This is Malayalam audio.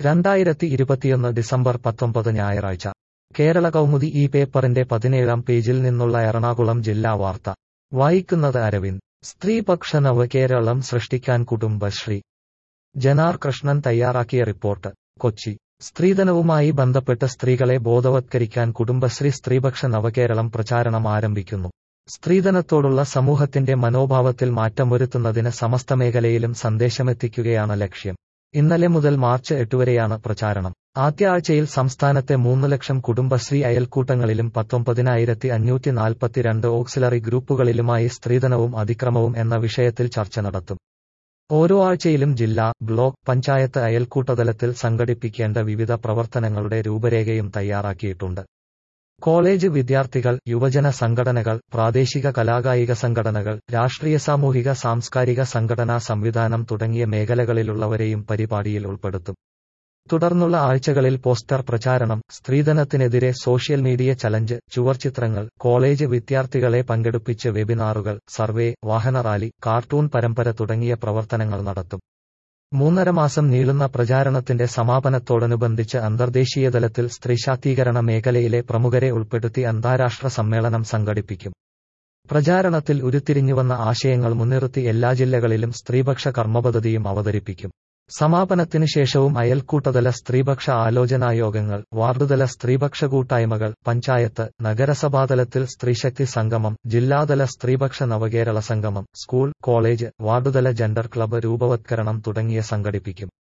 രണ്ടായിരത്തി ഇരുപത്തിയൊന്ന് ഡിസംബർ പത്തൊമ്പത് ഞായറാഴ്ച കേരള കൗമുദി ഈ പേപ്പറിന്റെ പതിനേഴാം പേജിൽ നിന്നുള്ള എറണാകുളം ജില്ലാ വാർത്ത വായിക്കുന്നത് അരവിന്ദ് സ്ത്രീപക്ഷ നവകേരളം സൃഷ്ടിക്കാൻ കുടുംബശ്രീ ജനാർ കൃഷ്ണൻ തയ്യാറാക്കിയ റിപ്പോർട്ട് കൊച്ചി സ്ത്രീധനവുമായി ബന്ധപ്പെട്ട് സ്ത്രീകളെ ബോധവത്കരിക്കാൻ കുടുംബശ്രീ സ്ത്രീപക്ഷ നവകേരളം പ്രചാരണം ആരംഭിക്കുന്നു സ്ത്രീധനത്തോടുള്ള സമൂഹത്തിന്റെ മനോഭാവത്തിൽ മാറ്റം വരുത്തുന്നതിന് സമസ്ത മേഖലയിലും സന്ദേശമെത്തിക്കുകയാണ് ലക്ഷ്യം ഇന്നലെ മുതൽ മാർച്ച് എട്ട് വരെയാണ് പ്രചാരണം ആദ്യ ആഴ്ചയിൽ സംസ്ഥാനത്തെ മൂന്ന് ലക്ഷം കുടുംബശ്രീ അയൽക്കൂട്ടങ്ങളിലും പത്തൊമ്പതിനായിരത്തി അഞ്ഞൂറ്റി നാൽപ്പത്തിരണ്ട് ഓക്സിലറി ഗ്രൂപ്പുകളിലുമായി സ്ത്രീധനവും അതിക്രമവും എന്ന വിഷയത്തിൽ ചർച്ച നടത്തും ഓരോ ആഴ്ചയിലും ജില്ലാ ബ്ലോക്ക് പഞ്ചായത്ത് അയൽക്കൂട്ടതലത്തിൽ സംഘടിപ്പിക്കേണ്ട വിവിധ പ്രവർത്തനങ്ങളുടെ രൂപരേഖയും തയ്യാറാക്കിയിട്ടുണ്ട് കോളേജ് വിദ്യാർത്ഥികൾ യുവജന സംഘടനകൾ പ്രാദേശിക കലാകായിക സംഘടനകൾ രാഷ്ട്രീയ സാമൂഹിക സാംസ്കാരിക സംഘടനാ സംവിധാനം തുടങ്ങിയ മേഖലകളിലുള്ളവരെയും പരിപാടിയിൽ ഉൾപ്പെടുത്തും തുടർന്നുള്ള ആഴ്ചകളിൽ പോസ്റ്റർ പ്രചാരണം സ്ത്രീധനത്തിനെതിരെ സോഷ്യൽ മീഡിയ ചലഞ്ച് ചുവർച്ചിത്രങ്ങൾ കോളേജ് വിദ്യാർത്ഥികളെ പങ്കെടുപ്പിച്ച് വെബിനാറുകൾ സർവേ വാഹനറാലി കാർട്ടൂൺ പരമ്പര തുടങ്ങിയ പ്രവർത്തനങ്ങൾ നടത്തും മൂന്നര മാസം നീളുന്ന പ്രചാരണത്തിന്റെ സമാപനത്തോടനുബന്ധിച്ച് അന്തർദേശീയതലത്തിൽ സ്ത്രീശാക്തീകരണ മേഖലയിലെ പ്രമുഖരെ ഉൾപ്പെടുത്തി അന്താരാഷ്ട്ര സമ്മേളനം സംഘടിപ്പിക്കും പ്രചാരണത്തിൽ ഉരുത്തിരിഞ്ഞുവന്ന ആശയങ്ങൾ മുൻനിർത്തി എല്ലാ ജില്ലകളിലും സ്ത്രീപക്ഷ കർമ്മപദ്ധതിയും അവതരിപ്പിക്കും സമാപനത്തിനു ശേഷവും അയൽക്കൂട്ടതല സ്ത്രീപക്ഷ ആലോചനായോഗങ്ങൾ വാർഡുതല സ്ത്രീപക്ഷ കൂട്ടായ്മകൾ പഞ്ചായത്ത് നഗരസഭാതലത്തിൽ സ്ത്രീശക്തി സംഗമം ജില്ലാതല സ്ത്രീപക്ഷ നവകേരള സംഗമം സ്കൂൾ കോളേജ് വാർഡുതല ജെൻഡർ ക്ലബ്ബ് രൂപവത്കരണം തുടങ്ങിയ സംഘടിപ്പിക്കും